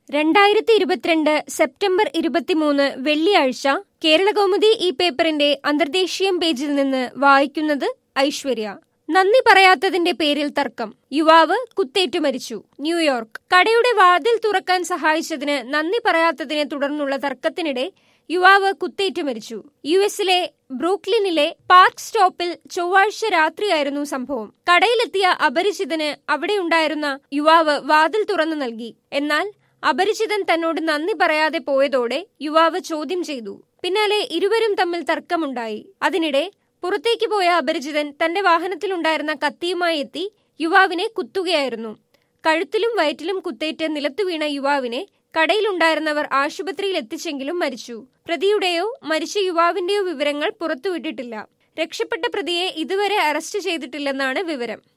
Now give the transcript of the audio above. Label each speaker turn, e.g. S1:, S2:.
S1: രണ്ടായിരത്തി ഇരുപത്തിരണ്ട് സെപ്റ്റംബർ ഇരുപത്തിമൂന്ന് വെള്ളിയാഴ്ച കേരളകൗമുദി ഈ പേപ്പറിന്റെ അന്തർദേശീയം പേജിൽ നിന്ന് വായിക്കുന്നത് ഐശ്വര്യ നന്ദി പറയാത്തതിന്റെ പേരിൽ തർക്കം യുവാവ് കുത്തേറ്റു മരിച്ചു ന്യൂയോർക്ക് കടയുടെ വാതിൽ തുറക്കാൻ സഹായിച്ചതിന് നന്ദി പറയാത്തതിനെ തുടർന്നുള്ള തർക്കത്തിനിടെ യുവാവ് കുത്തേറ്റു മരിച്ചു യു എസിലെ ബ്രൂക്ലിനിലെ പാർക്ക് സ്റ്റോപ്പിൽ ചൊവ്വാഴ്ച രാത്രിയായിരുന്നു സംഭവം കടയിലെത്തിയ അപരിചിതന് അവിടെയുണ്ടായിരുന്ന യുവാവ് വാതിൽ തുറന്നു നൽകി എന്നാൽ അപരിചിതൻ തന്നോട് നന്ദി പറയാതെ പോയതോടെ യുവാവ് ചോദ്യം ചെയ്തു പിന്നാലെ ഇരുവരും തമ്മിൽ തർക്കമുണ്ടായി അതിനിടെ പുറത്തേക്ക് പോയ അപരിചിതൻ തന്റെ വാഹനത്തിലുണ്ടായിരുന്ന കത്തിയുമായി എത്തി യുവാവിനെ കുത്തുകയായിരുന്നു കഴുത്തിലും വയറ്റിലും കുത്തേറ്റ് നിലത്തു വീണ യുവാവിനെ കടയിലുണ്ടായിരുന്നവർ ആശുപത്രിയിൽ എത്തിച്ചെങ്കിലും മരിച്ചു പ്രതിയുടെയോ മരിച്ച യുവാവിന്റെയോ വിവരങ്ങൾ പുറത്തുവിട്ടിട്ടില്ല രക്ഷപ്പെട്ട പ്രതിയെ ഇതുവരെ അറസ്റ്റ് ചെയ്തിട്ടില്ലെന്നാണ് വിവരം